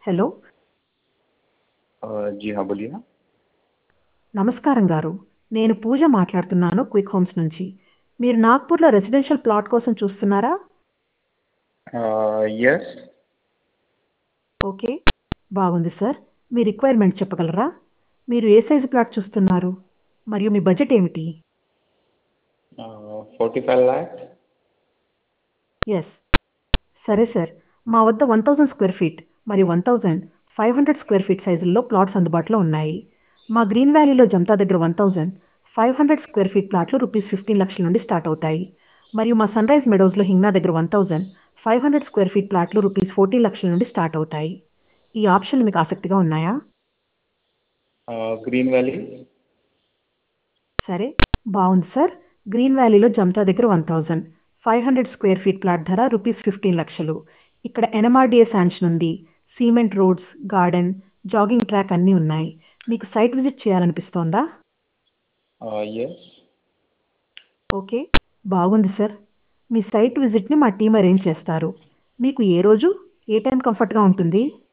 hello अ, जी हाँ बोलिए నమస్కారం గారు నేను పూజ మాట్లాడుతున్నాను క్విక్ హోమ్స్ నుంచి మీరు నాగ్పూర్లో రెసిడెన్షియల్ ప్లాట్ కోసం చూస్తున్నారా यस ఓకే బాగుంది సార్ మీ రిక్వైర్మెంట్ చెప్పగలరా మీరు ఏ సైజు ప్లాట్ చూస్తున్నారు మరియు మీ బడ్జెట్ ఏమిటి फोर्टी फाइव लाख ఎస్ సరే సార్ మా వద్ద వన్ థౌజండ్ స్క్వేర్ ఫీట్ మరియు one thousand five hundred square feet సైజుల్లో ప్లాట్స్ అందుబాటులో ఉన్నాయి మా గ్రీన్ వ్యాలీలో జంతా దగ్గర one thousand five hundred square feet ప్లాట్లు రూపీస్ ఫిఫ్టీన్ లక్షల నుండి స్టార్ట్ అవుతాయి మరియు మా సన్ రైజ్ మెడోస్లో హింగ్నా దగ్గర one thousand five hundred square feet ప్లాట్లు రూపీస్ ఫోర్టీన్ లక్షల నుండి స్టార్ట్ అవుతాయి ఈ ఆప్షన్లు మీకు ఆసక్తిగా ఉన్నాయా ग्रीन वैली సరే బాగుంది సార్ గ్రీన్ వ్యాలీలో జంతా దగ్గర one thousand five hundred square feet plot ధర రూపీస్ ఫిఫ్టీన్ లక్షలు ఇక్కడ ఎన్ఎంఆర్డిఏ శాంక్షన్ ఉంది cement roads garden jogging track అన్నీ ఉన్నాయి మీకు సైట్ విజిట్ చేయాలనిపిస్తోందా यस ఓకే బాగుంది సార్ మీ సైట్ విజిట్ని మా టీం అరేంజ్ చేస్తారు మీకు ఏ రోజు ఏ టైం కంఫర్ట్గా ఉంటుంది